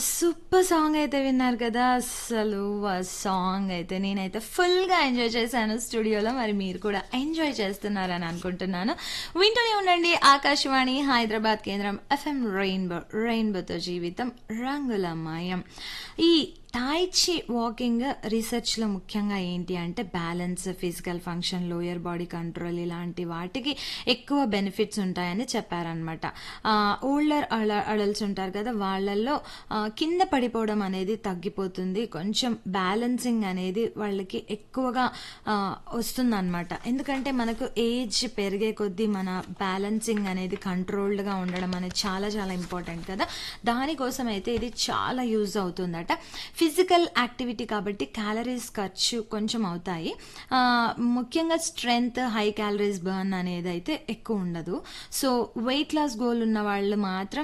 Super song అయితే విన్నారు కదా అసలు ఆ సాంగ్ అయితే నేనైతే ఫుల్గా ఎంజాయ్ చేశాను స్టూడియోలో మరి మీరు కూడా ఎంజాయ్ చేస్తున్నారని అనుకుంటున్నాను వింటూనే ఉండండి ఆకాశవాణి హైదరాబాద్ కేంద్రం ఎఫ్ఎం రెయిన్బో రెయిన్బోతో జీవితం రంగులమయం ఈ టాయిచి వాకింగ్ రీసెర్చ్లో ముఖ్యంగా ఏంటి అంటే balance physical function lower body control ఇలాంటి వాటికి ఎక్కువ బెనిఫిట్స్ ఉంటాయని చెప్పారనమాట ఓల్డర్ అడల్ట్స్ ఉంటారు కదా వాళ్ళల్లో ఆ, కింద పడిపోవడం అనేది తగ్గిపోతుంది కొంచెం బ్యాలెన్సింగ్ అనేది వాళ్ళకి ఎక్కువగా వస్తుందన్నమాట ఎందుకంటే మనకు ఏజ్ పెరిగే కొద్దీ మన బ్యాలెన్సింగ్ అనేది కంట్రోల్డ్గా ఉండడం అనేది చాలా చాలా ఇంపార్టెంట్ కదా దానికోసం అయితే ఇది చాలా యూజ్ అవుతుందట ఫిజికల్ యాక్టివిటీ కాబట్టి క్యాలరీస్ ఖర్చు కొంచెం అవుతాయి ఆ, ముఖ్యంగా స్ట్రెంగ్త్ హై క్యాలరీస్ బర్న్ అనేది అయితే ఎక్కువ ఉండదు సో వెయిట్ లాస్ గోల్ ఉన్న వాళ్ళు మాత్రం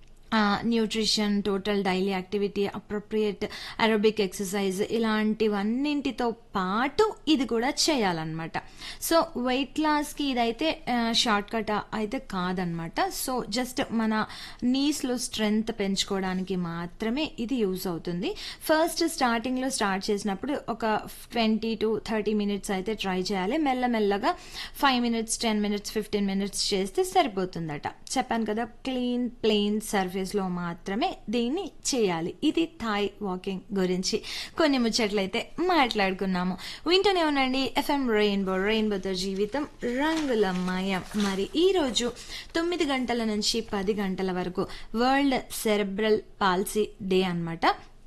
nutrition total daily activity appropriate aerobic exercise ఇలాంటివన్నింటితో పాటు ఇది కూడా చేయాలన్నమాట సో వెయిట్ లాస్కి ఇదైతే షార్ట్ కట్ అయితే కాదనమాట సో జస్ట్ మన నీస్లో స్ట్రెంగ్త్ పెంచుకోవడానికి మాత్రమే ఇది యూజ్ అవుతుంది ఫస్ట్ స్టార్టింగ్లో స్టార్ట్ చేసినప్పుడు ఒక ట్వంటీ టు థర్టీ మినిట్స్ అయితే ట్రై చేయాలి మెల్లమెల్లగా five minutes ten minutes fifteen minutes చేస్తే సరిపోతుందట చెప్పాను కదా క్లీన్ ప్లెయిన్ సర్ఫేస్లో మాత్రమే దీన్ని చేయాలి ఇది థాయ్ వాకింగ్ గురించి కొన్ని ముచ్చట్లయితే మాట్లాడుకున్నాము వింటూనే ఉండండి ఎఫ్ఎం రెయిన్బో రెయిన్బోతో జీవితం రంగులమయం మరి ఈరోజు తొమ్మిది గంటల నుంచి పది గంటల వరకు వరల్డ్ సెరెబ్రల్ పాల్సీ డే అన్నమాట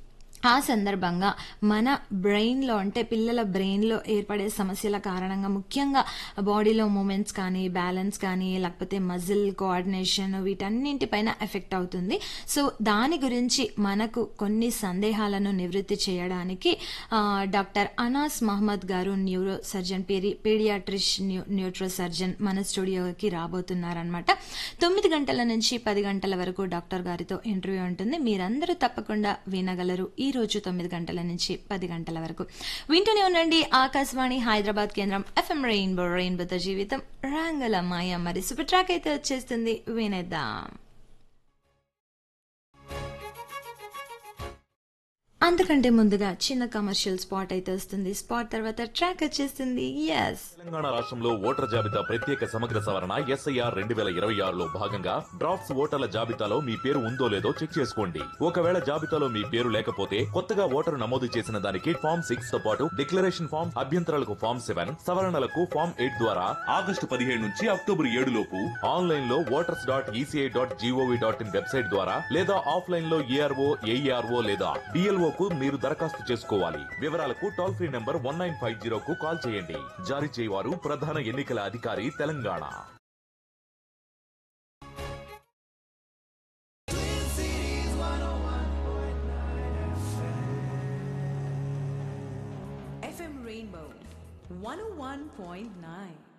ఆ సందర్భంగా మన బ్రెయిన్లో అంటే పిల్లల బ్రెయిన్లో ఏర్పడే సమస్యల కారణంగా ముఖ్యంగా బాడీలో మూమెంట్స్ కానీ బ్యాలెన్స్ కానీ లేకపోతే మజిల్ కోఆర్డినేషన్ వీటన్నింటిపైన ఎఫెక్ట్ అవుతుంది సో దాని గురించి మనకు కొన్ని సందేహాలను నివృత్తి చేయడానికి ఆ, డాక్టర్ అనాస్ మహమ్మద్ గారు న్యూరో సర్జన్ పేరి పీడియాట్రిష్ న్యూ న్యూట్రో సర్జన్ మన స్టూడియోకి రాబోతున్నారనమాట తొమ్మిది గంటల నుంచి పది గంటల వరకు డాక్టర్ గారితో ఇంటర్వ్యూ ఉంటుంది మీరందరూ తప్పకుండా వినగలరు ఈ రోజు తొమ్మిది గంటల నుంచి పది గంటల వరకు వింటూనే ఉండండి ఆకాశవాణి హైదరాబాద్ కేంద్రం ఎఫ్ఎం రెయిన్బో రెయిన్బోతో జీవితం రంగుల మాయ మరి సూపర్ ట్రాక్ అయితే వచ్చేస్తుంది వినేద్దాం అంతకంటే ముందుగా చిన్న కమర్షియల్ స్పాట్ అయితే వస్తుంది స్పాట్ తర్వాత ట్రాక్ వచ్చేస్తుంది ఎస్ తెలంగాణ రాష్ట్రంలో ఓటర్ జాబితా ప్రత్యేక సమగ్ర సవరణ ఎస్ఐఆర్ రెండు వేల ఇరవై ఆరులో భాగంగా డ్రాఫ్ట్స్ ఓటర్ల జాబితాలో మీ పేరు ఉందో లేదో చెక్ చేసుకోండి ఒకవేళ జాబితాలో మీ పేరు లేకపోతే కొత్తగా ఓటరు నమోదు చేసిన దానికి ఫామ్ సిక్స్ తో పాటు డిక్లరేషన్ ఫామ్ అభ్యంతరాలకు ఫామ్ సెవెన్ సవరణలకు ఫామ్ ఎయిట్ ద్వారా ఆగస్టు పదిహేడు నుంచి అక్టోబర్ ఏడు లోపు ఆన్లైన్ లో voters dot ECI dot GOV dot in website ద్వారా లేదా ఆఫ్లైన్ లో ఏఆర్ఓ ఏఈఆర్ఓ లేదా డిఎల్ఓ కు మీరు దరఖాస్తు చేసుకోవాలి వివరాలకు toll free number one nine five zero కు కాల్ చేయండి జారీ చేయవారు ప్రధాన ఎన్నికల అధికారి తెలంగాణ FM Rainbow 101.9.